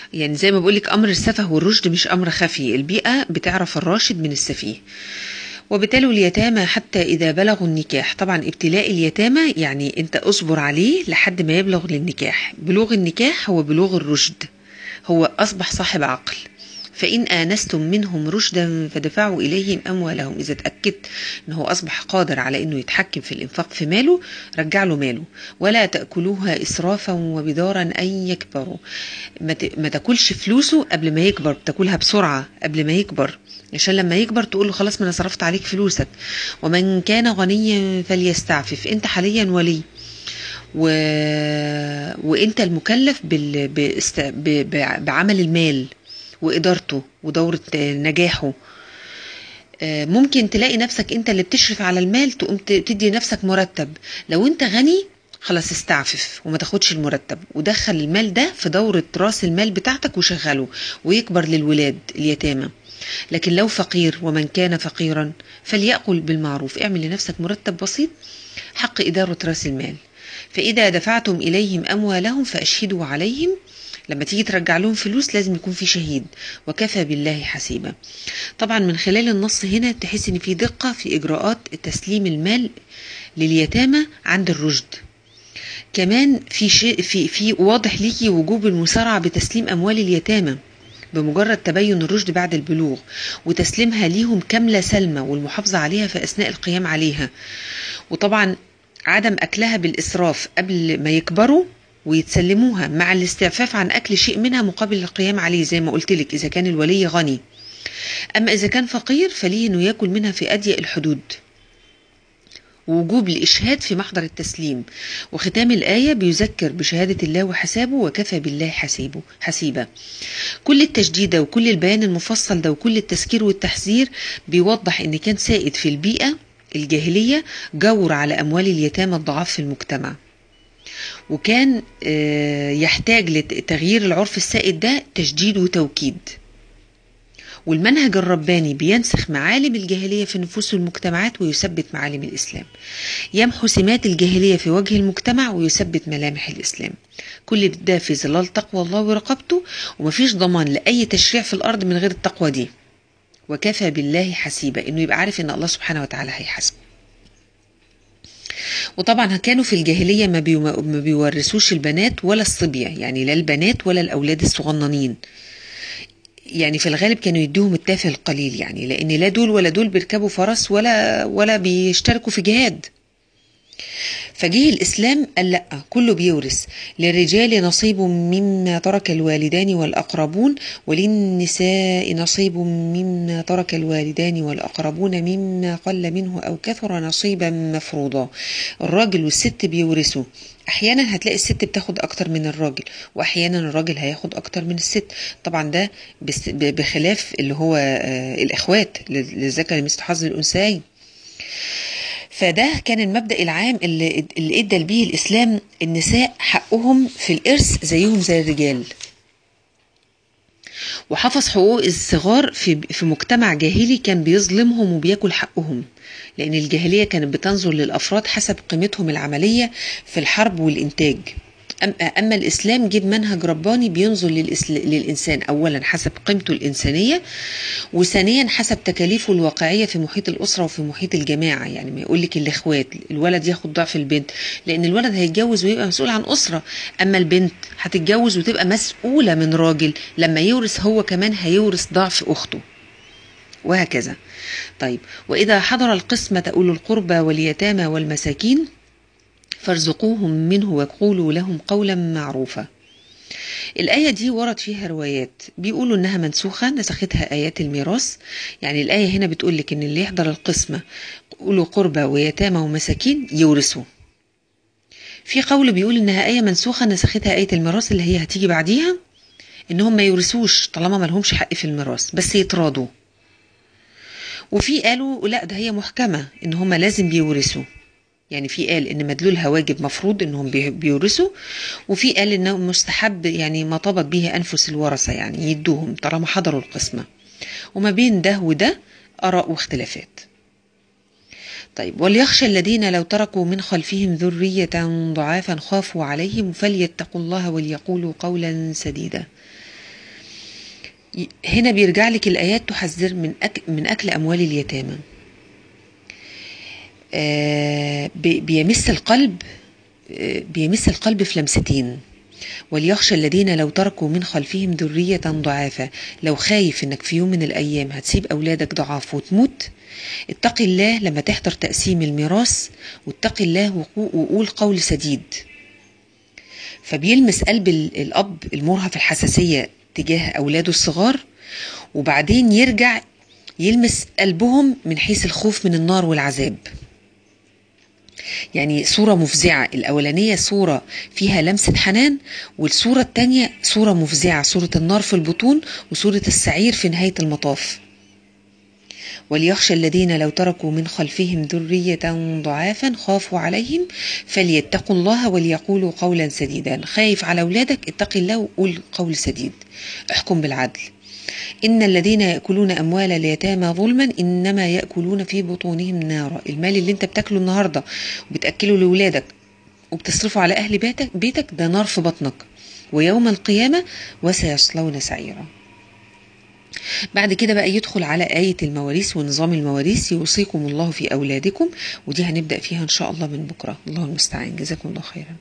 يعني زي ما بقولك أمر السفه والرشد مش أمر خفي البيئة بتعرف الراشد من السفيه وابتلوا اليتامى حتى إذا بلغوا النكاح طبعا ابتلاء اليتامى يعني أنت أصبر عليه لحد ما يبلغ للنكاح بلوغ النكاح هو بلوغ الرشد هو أصبح صاحب عقل فإن آنستم منهم رشدا فدفعوا إليهم أموالهم إذا اتأكدت أنه أصبح قادر على أنه يتحكم في الإنفاق في ماله رجع له ماله ولا تأكلوها إسرافا وبدارا أن يكبروا ما ت- ما تاكلش فلوسه قبل ما يكبر تاكلها بسرعة قبل ما يكبر عشان لما يكبر تقول له خلاص ما انا صرفت عليك فلوسك ومن كان غنيا فليستعفف انت حاليا ولي و... وانت المكلف بال... باست... ب... ب... بعمل المال وادارته ودوره نجاحه آه، ممكن تلاقي نفسك انت اللي بتشرف على المال تقوم ت- تدي نفسك مرتب لو انت غني خلاص استعفف وما تاخدش المرتب ودخل المال ده في دورة راس المال بتاعتك وشغله ويكبر للولاد اليتامى لكن لو فقير ومن كان فقيرا فليأكل بالمعروف اعمل لنفسك مرتب بسيط حق إدارة راس المال فإذا دفعتم إليهم أموالهم فأشهدوا عليهم لما تيجي ترجع لهم فلوس لازم يكون في شهيد وكفى بالله حسيبا طبعا من خلال النص هنا تحس ان في دقة في إجراءات تسليم المال لليتامى عند الرشد كمان في شيء في في واضح ليكي وجوب المسارعة بتسليم أموال اليتامى بمجرد تبين الرشد بعد البلوغ وتسليمها ليهم كاملة سلمة والمحافظة عليها في أثناء القيام عليها وطبعا عدم أكلها بالإسراف قبل ما يكبروا ويتسلموها مع الاستعفاف عن أكل شيء منها مقابل القيام عليه زي ما قلت لك إذا كان الولي غني أما إذا كان فقير فليه أنه يأكل منها في أضيق الحدود ووجوب الإشهاد في محضر التسليم وختام الآية بيذكر بشهادة الله وحسابه وكفى بالله حسيبه حسيبا كل التشديد ده وكل البيان المفصل ده وكل التذكير والتحذير بيوضح ان كان سائد في البيئة الجاهلية جور على أموال اليتامى الضعاف في المجتمع وكان آه، يحتاج لتغيير العرف السائد ده تشديد وتوكيد والمنهج الرباني بينسخ معالم الجاهلية في نفوس المجتمعات ويثبت معالم الإسلام يمحو سمات الجاهلية في وجه المجتمع ويثبت ملامح الإسلام كل ده في ظلال تقوى الله ورقابته ومفيش ضمان لأي تشريع في الأرض من غير التقوى دي وكفى بالله حسيبا إنه يبقى عارف إن الله سبحانه وتعالى هيحاسبه وطبعا كانوا في الجاهلية ما, بيو ما بيورثوش البنات ولا الصبية يعني لا البنات ولا الأولاد الصغننين يعني في الغالب كانوا يدوهم التافه القليل يعني لأن لا دول ولا دول بيركبوا فرس ولا ولا بيشتركوا في جهاد فجه الإسلام قال لأ كله بيورث للرجال نصيب مما ترك الوالدان والأقربون وللنساء نصيب مما ترك الوالدان والأقربون مما قل منه أو كثر نصيبا مفروضا الراجل والست بيورثوا احيانا هتلاقي الست بتاخد اكتر من الراجل واحيانا الراجل هياخد اكتر من الست طبعا ده بس- ب- بخلاف اللي هو آه، الاخوات للذكر مثل حظ الانثيين فده كان المبدأ العام اللي, اللي ادى بيه الإسلام النساء حقهم في الإرث زيهم زي الرجال وحفظ حقوق الصغار في في مجتمع جاهلي كان بيظلمهم وبياكل حقهم لأن الجاهلية كانت بتنظر للأفراد حسب قيمتهم العملية في الحرب والإنتاج أم- أما الإسلام جيب منهج رباني بينظر للإسل... للإنسان أولا حسب قيمته الإنسانية وثانيا حسب تكاليفه الواقعية في محيط الأسرة وفي محيط الجماعة يعني ما يقول لك الإخوات الولد ياخد ضعف البنت لأن الولد هيتجوز ويبقى مسؤول عن أسرة أما البنت هتتجوز وتبقى مسؤولة من راجل لما يورث هو كمان هيورث ضعف أخته وهكذا طيب وإذا حضر القسمة أولو القربى واليتامى والمساكين فارزقوهم منه وقولوا لهم قولا معروفا الآية دي ورد فيها روايات بيقولوا إنها منسوخة نسختها آيات الميراث يعني الآية هنا بتقول لك إن اللي يحضر القسمة أولو قربى ويتامى ومساكين يورثوا في قول بيقول إنها آية منسوخة نسختها آية الميراث اللي هي هتيجي بعديها إنهم ما يورثوش طالما ما لهمش حق في الميراث بس يتراضوا وفي قالوا لا ده هي محكمة إن هم لازم بيورثوا يعني في قال ان مدلولها واجب مفروض انهم بي- بيورثوا وفي قال انه مستحب يعني ما طابت به انفس الورثه يعني يدوهم طالما حضروا القسمه وما بين ده وده اراء واختلافات طيب وليخشى الذين لو تركوا من خلفهم ذرية ضعافا خافوا عليهم فليتقوا الله وليقولوا قولا سديدا هنا بيرجع لك الآيات تحذر من أك من أكل أموال اليتامى آه بيمس القلب آه بيمس القلب في لمستين وليخشى الذين لو تركوا من خلفهم ذرية ضعافا لو خايف انك في يوم من الايام هتسيب اولادك ضعاف وتموت اتقي الله لما تحضر تقسيم الميراث واتقي الله وقول قول سديد فبيلمس قلب الاب المرهف الحساسية تجاه اولاده الصغار وبعدين يرجع يلمس قلبهم من حيث الخوف من النار والعذاب يعني صورة مفزعة الأولانية صورة فيها لمسة حنان والصورة التانية صورة مفزعة صورة النار في البطون وصورة السعير في نهاية المطاف وليخشى الذين لو تركوا من خلفهم ذرية ضعافا خافوا عليهم فليتقوا الله وليقولوا قولا سديدا خايف على أولادك اتق الله وقول قول سديد احكم بالعدل إن الذين يأكلون أموال اليتامى ظلما إنما يأكلون في بطونهم نارا المال اللي انت بتاكله النهاردة وبتأكله لولادك وبتصرفه على أهل بيتك, بيتك ده نار في بطنك ويوم القيامة وسيصلون سعيرا بعد كده بقى يدخل على آية المواريث ونظام المواريث يوصيكم الله في أولادكم ودي هنبدأ فيها إن شاء الله من بكرة الله المستعان جزاكم الله خيرا